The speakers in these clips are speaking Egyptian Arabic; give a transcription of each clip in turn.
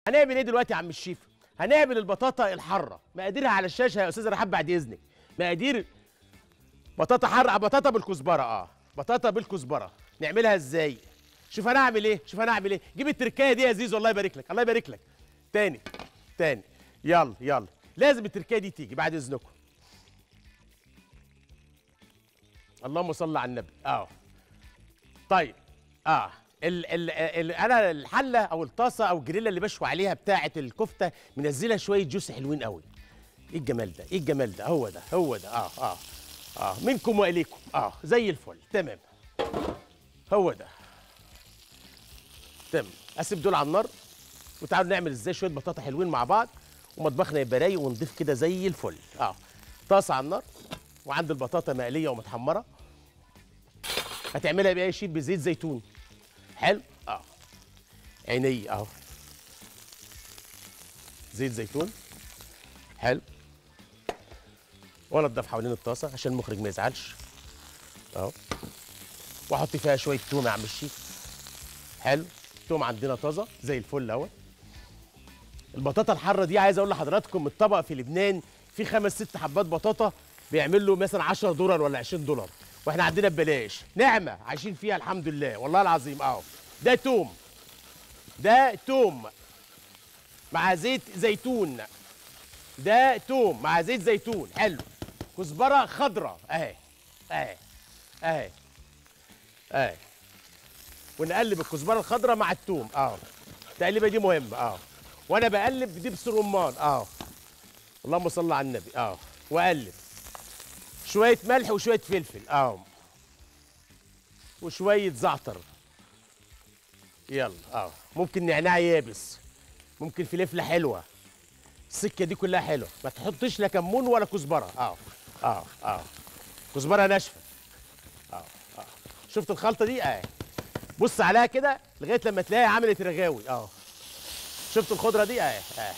هنعمل ايه دلوقتي يا عم الشيف هنعمل البطاطا الحاره مقاديرها على الشاشه يا استاذ رحاب بعد اذنك مقادير بطاطا حاره بطاطا بالكزبره اه بطاطا بالكزبره نعملها ازاي شوف انا اعمل ايه شوف انا اعمل ايه جيب التركايه دي يا زيزو الله يبارك لك الله يبارك لك تاني تاني يلا يلا لازم التركايه دي تيجي بعد اذنكم اللهم صل على النبي اه طيب اه ال ال ال انا الحله او الطاسه او الجريلا اللي بشوي عليها بتاعه الكفته منزلها شويه جوس حلوين قوي ايه الجمال ده ايه الجمال ده هو ده هو ده اه اه اه منكم واليكم اه زي الفل تمام هو ده تمام اسيب دول على النار وتعالوا نعمل ازاي شويه بطاطا حلوين مع بعض ومطبخنا يبقى رايق ونضيف كده زي الفل اه طاسه على النار وعند البطاطا مقليه ومتحمره هتعملها بايه شيء بزيت زيتون حلو اه عيني اهو زيت زيتون حلو وانضف حوالين الطاسه عشان المخرج ما يزعلش اهو واحط فيها شويه توم يا عم الشيف حلو توم عندنا طازه زي الفل اهو البطاطا الحاره دي عايز اقول لحضراتكم الطبق في لبنان في خمس ست حبات بطاطا بيعمل له مثلا 10 دولار ولا 20 دولار واحنا عندنا ببلاش نعمه عايشين فيها الحمد لله والله العظيم اهو ده توم ده توم مع زيت زيتون ده توم مع زيت زيتون حلو كزبره خضراء اهي اهي اهي اهي ونقلب الكزبره الخضراء مع التوم اه التقليبه دي مهمه اه وانا بقلب دبس الرمان اه اللهم صل على النبي اه واقلب شويه ملح وشويه فلفل اه وشويه زعتر يلا اه ممكن نعناع يابس ممكن فلفله حلوه السكه دي كلها حلوه ما تحطش لا كمون ولا كزبره اه اه اه كزبره ناشفه اه اه شفت الخلطه دي اه بص عليها كده لغايه لما تلاقيها عملت رغاوي اه شفت الخضره دي اه اه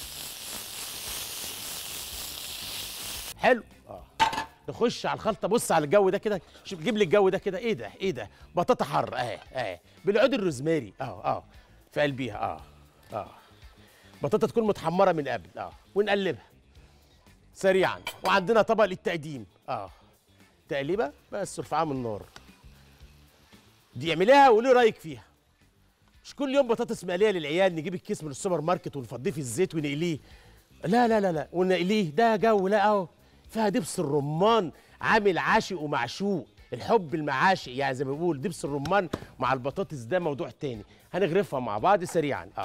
حلو اه نخش على الخلطه بص على الجو ده كده شوف جيب لي الجو ده كده ايه ده ايه ده بطاطا حر اه اه بالعود الروزماري اه اه في قلبيها اه اه بطاطا تكون متحمره من قبل اه ونقلبها سريعا وعندنا طبق للتقديم اه تقليبه بس ارفعها من النار دي اعمليها وقولي رايك فيها مش كل يوم بطاطس مقليه للعيال نجيب الكيس من السوبر ماركت ونفضيه في الزيت ونقليه لا لا لا لا ونقليه ده جو لا اهو فيها دبس الرمان عامل عاشق ومعشوق الحب المعاشق يعني زي ما بيقول دبس الرمان مع البطاطس ده موضوع تاني هنغرفها مع بعض سريعا اه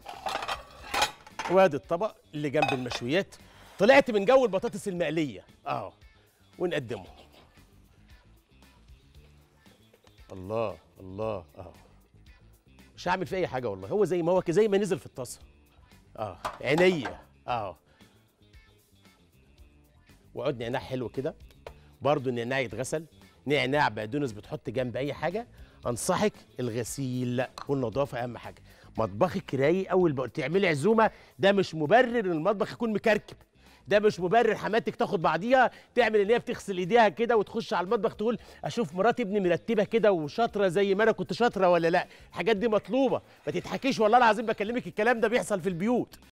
وادي الطبق اللي جنب المشويات طلعت من جو البطاطس المقليه اه ونقدمه الله الله اه مش هعمل فيه اي حاجه والله هو زي ما هو كده زي ما نزل في الطاسه اه عينيا اه وعود نعناع حلو كده برضه النعناع يتغسل نعناع بقدونس بتحط جنب اي حاجه انصحك الغسيل والنظافه اهم حاجه مطبخك رايق اول بقى تعملي عزومه ده مش مبرر ان المطبخ يكون مكركب ده مش مبرر حماتك تاخد بعضيها تعمل ان هي بتغسل ايديها كده وتخش على المطبخ تقول اشوف مرات ابني مرتبه كده وشاطره زي ما انا كنت شاطره ولا لا الحاجات دي مطلوبه ما تضحكيش والله العظيم بكلمك الكلام ده بيحصل في البيوت